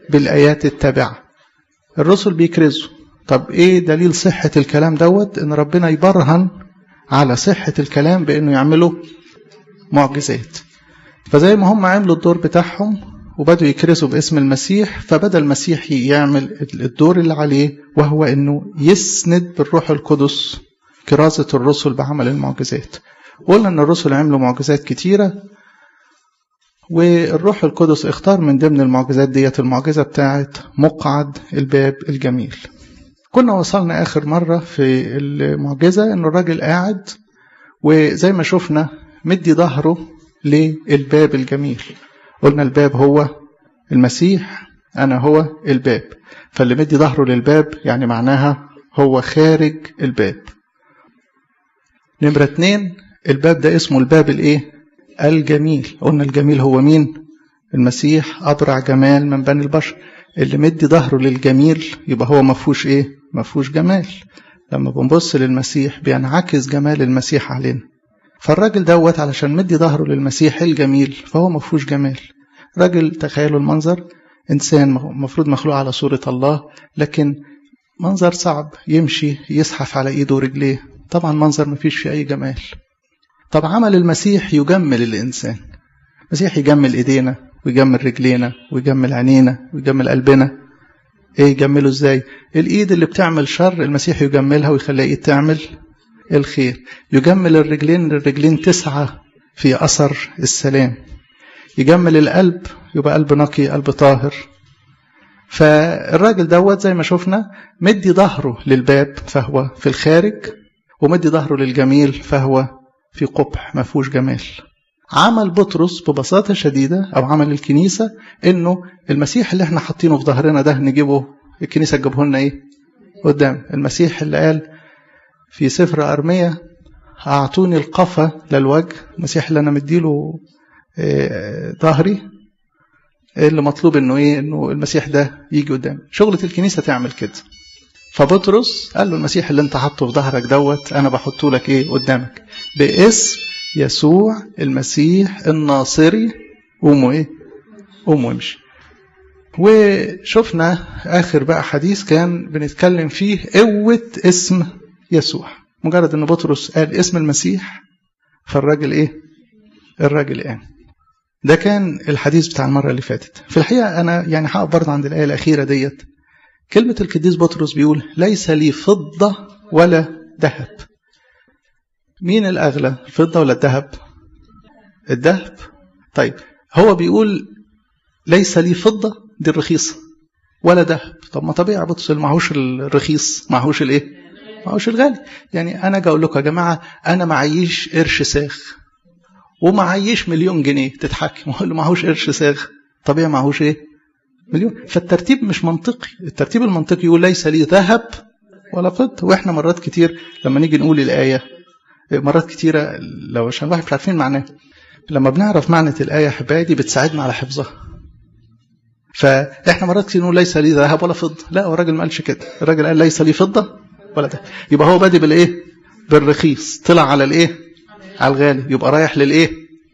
بالآيات التابعة الرسل بيكرزوا طب ايه دليل صحة الكلام دوت ان ربنا يبرهن على صحة الكلام بانه يعملوا معجزات فزي ما هم عملوا الدور بتاعهم وبدوا يكرزوا باسم المسيح فبدأ المسيح يعمل الدور اللي عليه وهو انه يسند بالروح القدس كرازة الرسل بعمل المعجزات قلنا ان الرسل عملوا معجزات كتيرة والروح القدس اختار من ضمن المعجزات ديت المعجزة بتاعت مقعد الباب الجميل كنا وصلنا آخر مرة في المعجزة إن الراجل قاعد وزي ما شفنا مدي ظهره للباب الجميل قلنا الباب هو المسيح أنا هو الباب فاللي مدي ظهره للباب يعني معناها هو خارج الباب نمرة اتنين الباب ده اسمه الباب الايه الجميل قلنا الجميل هو مين المسيح أبرع جمال من بني البشر اللي مدي ظهره للجميل يبقى هو مفهوش ايه مفهوش جمال لما بنبص للمسيح بينعكس جمال المسيح علينا فالراجل دوت علشان مدي ظهره للمسيح الجميل فهو مفهوش جمال راجل تخيلوا المنظر إنسان مفروض مخلوق على صورة الله لكن منظر صعب يمشي يزحف على إيده ورجليه طبعا منظر مفيش فيه أي جمال طب عمل المسيح يجمل الإنسان المسيح يجمل إيدينا ويجمل رجلينا ويجمل عينينا ويجمل قلبنا ايه يجمله ازاي الايد اللي بتعمل شر المسيح يجملها ويخليها ايد تعمل الخير يجمل الرجلين الرجلين تسعى في اثر السلام يجمل القلب يبقى قلب نقي قلب طاهر فالراجل دوت زي ما شفنا مدي ظهره للباب فهو في الخارج ومدي ظهره للجميل فهو في قبح ما فيهوش جمال عمل بطرس ببساطة شديدة أو عمل الكنيسة إنه المسيح اللي احنا حاطينه في ظهرنا ده نجيبه الكنيسة تجيبه لنا إيه؟ قدام المسيح اللي قال في سفر أرمية أعطوني القفا للوجه المسيح اللي أنا مديله إيه ظهري اللي مطلوب إنه إيه؟ إنه المسيح ده يجي قدام شغلة الكنيسة تعمل كده فبطرس قال له المسيح اللي انت حاطه في ظهرك دوت انا بحطه لك ايه قدامك باسم يسوع المسيح الناصري قوموا ايه قوموا امشي وشفنا اخر بقى حديث كان بنتكلم فيه قوة اسم يسوع مجرد ان بطرس قال اسم المسيح فالراجل ايه الراجل قام يعني. ده كان الحديث بتاع المرة اللي فاتت في الحقيقة انا يعني هقف برضه عند الآية الأخيرة ديت كلمة القديس بطرس بيقول ليس لي فضة ولا ذهب مين الأغلى الفضة ولا الذهب الذهب طيب هو بيقول ليس لي فضة دي الرخيصة ولا ذهب طب ما طبيعي بطرس معهوش الرخيص معهوش الايه معهوش الغالي يعني انا اجي اقول لكم يا جماعه انا معيش قرش ساغ ومعيش مليون جنيه تتحكم هو اللي معهوش قرش ساغ طبيعي معهوش ايه مليون فالترتيب مش منطقي الترتيب المنطقي يقول ليس لي ذهب ولا فضة واحنا مرات كتير لما نيجي نقول الآية مرات كتيرة لو عشان الواحد مش عارفين معناه لما بنعرف معنى الآية حبايبي دي بتساعدنا على حفظها فاحنا مرات كتير نقول ليس لي ذهب ولا فضة لا هو الراجل ما قالش كده الراجل قال ليس لي فضة ولا ذهب يبقى هو بادئ بالايه بالرخيص طلع على الايه على الغالي يبقى رايح للايه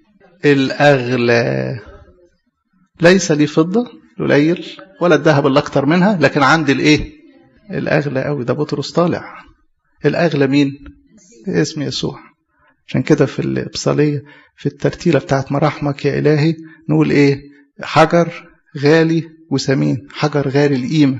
الاغلى ليس لي فضة قليل ولا الذهب اللي اكتر منها لكن عندي الايه الاغلى قوي ده بطرس طالع الاغلى مين اسم يسوع عشان كده في الابصاليه في الترتيله بتاعت مراحمك يا الهي نقول ايه حجر غالي وثمين حجر غالي القيمه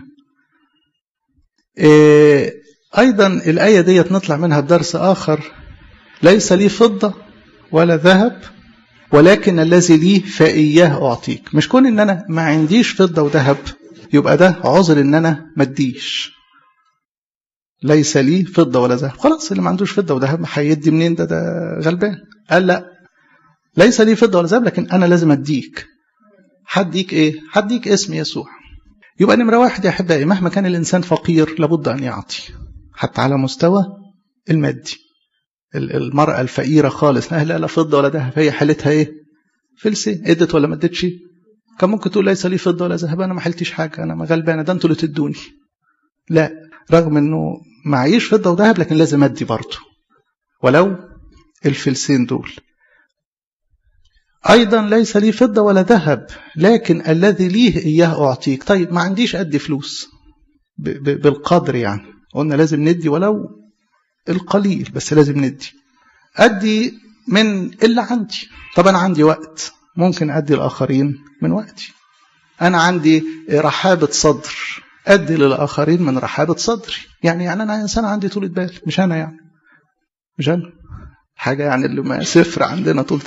إيه ايضا الايه ديت نطلع منها بدرس اخر ليس لي فضه ولا ذهب ولكن الذي لي فإياه أعطيك مش كون إن أنا ما عنديش فضة وذهب يبقى ده عذر إن أنا ما اديش ليس لي فضة ولا ذهب خلاص اللي ما عندوش فضة وذهب هيدي منين ده ده غلبان قال لا ليس لي فضة ولا ذهب لكن أنا لازم أديك هديك إيه هديك اسم يسوع يبقى نمرة واحد يا أحبائي مهما كان الإنسان فقير لابد أن يعطي حتى على مستوى المادي المرأة الفقيرة خالص لا لا فضة ولا ذهب هي حالتها ايه فلسي ادت ولا ما ادتش كان ممكن تقول ليس لي فضة ولا ذهب انا ما حلتش حاجة انا ما غلبانة ده انتوا اللي تدوني لا رغم انه معيش فضة وذهب لكن لازم ادي برضه ولو الفلسين دول أيضا ليس لي فضة ولا ذهب لكن الذي ليه إياه أعطيك طيب ما عنديش قد فلوس ب ب بالقدر يعني قلنا لازم ندي ولو القليل بس لازم ندي أدي من اللي عندي طب أنا عندي وقت ممكن أدي الآخرين من وقتي أنا عندي رحابة صدر أدي للآخرين من رحابة صدري يعني يعني أنا إنسان عندي طولة بال مش أنا يعني مش أنا حاجة يعني اللي ما سفر عندنا طولة